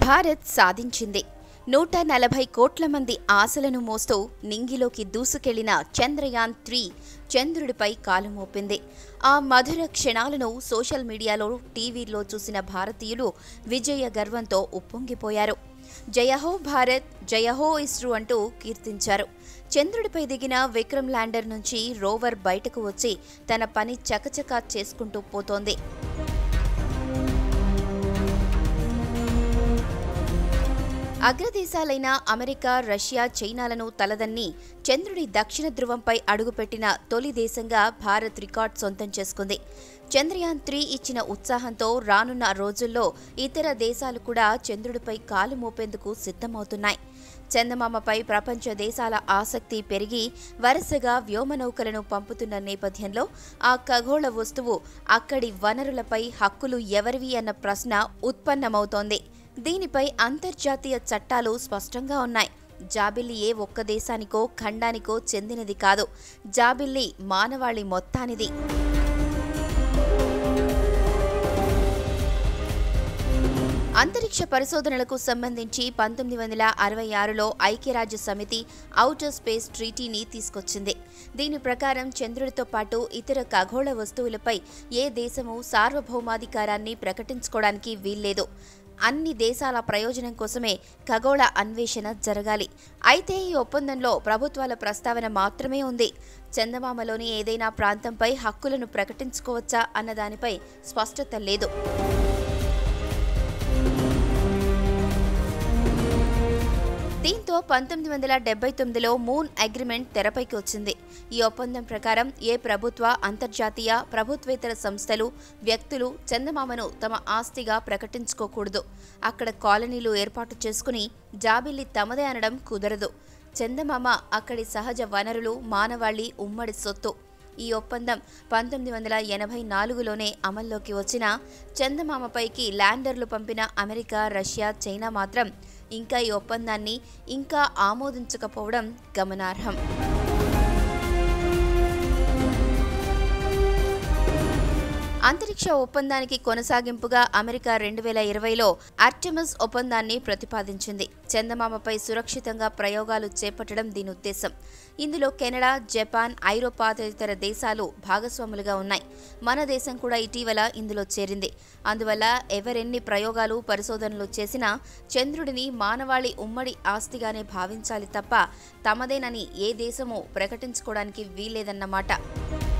భారత్ సాధించింది నూట నలభై కోట్ల మంది ఆశలను మోస్తూ నింగిలోకి దూసుకెళ్లిన చంద్రయాన్ త్రీ చంద్రుడిపై కాలు మోపింది ఆ మధుర క్షణాలను సోషల్ మీడియాలో టీవీలో చూసిన భారతీయులు విజయ గర్వంతో ఉప్పొంగిపోయారు జయహో భారత్ జయహో ఇస్రో అంటూ కీర్తించారు చంద్రుడిపై దిగిన విక్రమ్ ల్యాండర్ నుంచి రోవర్ బయటకు వచ్చి తన పని చకచకా చేసుకుంటూ పోతోంది అగ్రదేశాలైన అమెరికా రష్యా చైనాలను తలదన్ని చంద్రుడి దక్షిణ ధ్రువంపై అడుగుపెట్టిన తొలి దేశంగా భారత్ రికార్డ్ సొంతం చేసుకుంది చంద్రయాన్ త్రీ ఇచ్చిన ఉత్సాహంతో రానున్న రోజుల్లో ఇతర దేశాలు కూడా చంద్రుడిపై కాలు మోపేందుకు సిద్ధమవుతున్నాయి చందమామపై ప్రపంచ దేశాల ఆసక్తి పెరిగి వరుసగా వ్యోమనౌకలను పంపుతున్న నేపథ్యంలో ఆ ఖగోళ వస్తువు అక్కడి వనరులపై హక్కులు ఎవరివి అన్న ప్రశ్న ఉత్పన్నమవుతోంది దీనిపై అంతర్జాతీయ చట్టాలు స్పష్టంగా ఉన్నాయి జాబిల్లి ఏ ఒక్క దేశానికో ఖండానికో చెందినది కాదు జాబిల్లి మానవాళి మొత్తానిది అంతరిక్ష పరిశోధనలకు సంబంధించి పంతొమ్మిది వందల అరవై ఆరులో ఐక్యరాజ్య సమితి ఔటర్ స్పేస్ ట్రీటీని తీసుకొచ్చింది దీని ప్రకారం చంద్రుడితో పాటు ఇతర ఖగోళ వస్తువులపై ఏ దేశము సార్వభౌమాధికారాన్ని ప్రకటించుకోవడానికి వీల్లేదు అన్ని దేశాల ప్రయోజనం కోసమే ఖగోళ అన్వేషణ జరగాలి అయితే ఈ ఒప్పందంలో ప్రభుత్వాల ప్రస్తావన మాత్రమే ఉంది చందమామలోని ఏదైనా ప్రాంతంపై హక్కులను ప్రకటించుకోవచ్చా అన్న దానిపై స్పష్టత లేదు దీంతో పంతొమ్మిది వందల డెబ్బై తొమ్మిదిలో మూన్ అగ్రిమెంట్ తెరపైకి వచ్చింది ఈ ఒప్పందం ప్రకారం ఏ ప్రభుత్వ అంతర్జాతీయ ప్రభుత్వేతర సంస్థలు వ్యక్తులు చందమామను తమ ఆస్తిగా ప్రకటించుకోకూడదు అక్కడ కాలనీలు ఏర్పాటు చేసుకుని జాబిల్లి తమదే అనడం కుదరదు చందమామ అక్కడి సహజ వనరులు మానవాళి ఉమ్మడి సొత్తు ఈ ఒప్పందం పంతొమ్మిది వందల ఎనభై నాలుగులోనే అమల్లోకి వచ్చిన చందమామపైకి ల్యాండర్లు పంపిన అమెరికా రష్యా చైనా మాత్రం ఇంకా ఈ ఒప్పందాన్ని ఇంకా ఆమోదించకపోవడం గమనార్హం అంతరిక్ష ఒప్పందానికి కొనసాగింపుగా అమెరికా రెండు వేల ఇరవైలో ఆర్టెమస్ ఒప్పందాన్ని ప్రతిపాదించింది చందమామపై సురక్షితంగా ప్రయోగాలు చేపట్టడం దీని ఉద్దేశం ఇందులో కెనడా జపాన్ ఐరోపా తదితర దేశాలు భాగస్వాములుగా ఉన్నాయి మన దేశం కూడా ఇటీవల ఇందులో చేరింది అందువల్ల ఎవరెన్ని ప్రయోగాలు పరిశోధనలు చేసినా చంద్రుడిని మానవాళి ఉమ్మడి ఆస్తిగానే భావించాలి తప్ప తమదేనని ఏ దేశమూ ప్రకటించుకోవడానికి వీల్లేదన్నమాట